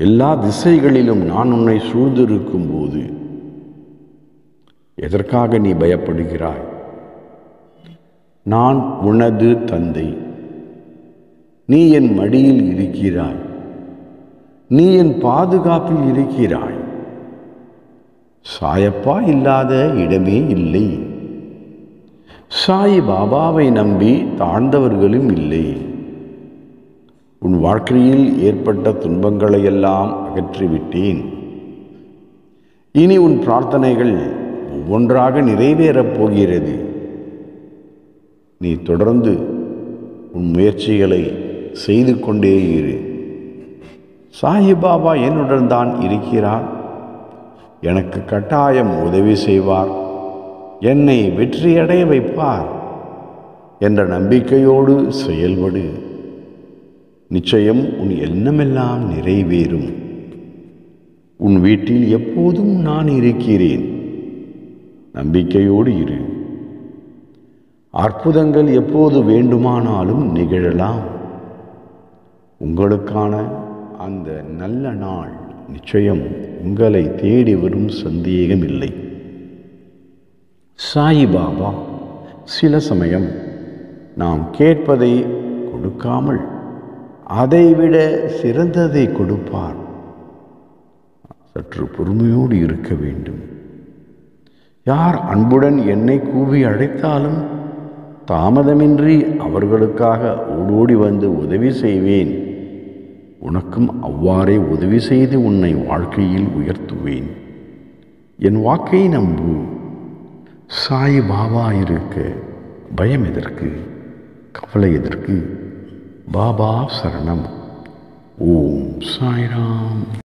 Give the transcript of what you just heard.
எல்லா திசைகளிலும் நான் உன்னை சூழ்ந்திருக்கும் போது எதற்காக நீ பயப்படுகிறாய் நான் உனது தந்தை நீ என் மடியில் இருக்கிறாய் நீ என் பாதுகாப்பில் இருக்கிறாய் சாயப்பா இல்லாத இடமே இல்லை சாய் பாபாவை நம்பி தாழ்ந்தவர்களும் இல்லை உன் வாழ்க்கையில் ஏற்பட்ட துன்பங்களையெல்லாம் அகற்றிவிட்டேன் இனி உன் பிரார்த்தனைகள் ஒவ்வொன்றாக நிறைவேறப் போகிறது நீ தொடர்ந்து உன் முயற்சிகளை செய்து கொண்டே இரு சாயிபாபா என்னுடன் தான் இருக்கிறார் எனக்கு கட்டாயம் உதவி செய்வார் என்னை வெற்றியடைய வைப்பார் என்ற நம்பிக்கையோடு செயல்படு நிச்சயம் உன் எண்ணமெல்லாம் நிறைவேறும் உன் வீட்டில் எப்போதும் நான் இருக்கிறேன் நம்பிக்கையோடு இரு அற்புதங்கள் எப்போது வேண்டுமானாலும் நிகழலாம் உங்களுக்கான அந்த நல்ல நாள் நிச்சயம் உங்களை தேடி வரும் சந்தேகம் இல்லை சாயிபாபா சில சமயம் நாம் கேட்பதை கொடுக்காமல் அதைவிட சிறந்ததை கொடுப்பார் சற்று பொறுமையோடு இருக்க வேண்டும் யார் அன்புடன் என்னை கூவி அழைத்தாலும் தாமதமின்றி அவர்களுக்காக ஓடோடி வந்து உதவி செய்வேன் உனக்கும் அவ்வாறே உதவி செய்து உன்னை வாழ்க்கையில் உயர்த்துவேன் என் வாக்கை நம்பு சாய் பாபா இருக்க பயம் எதற்கு கவலை எதற்கு பாபா சரணம் ஓம் சாய்ராம்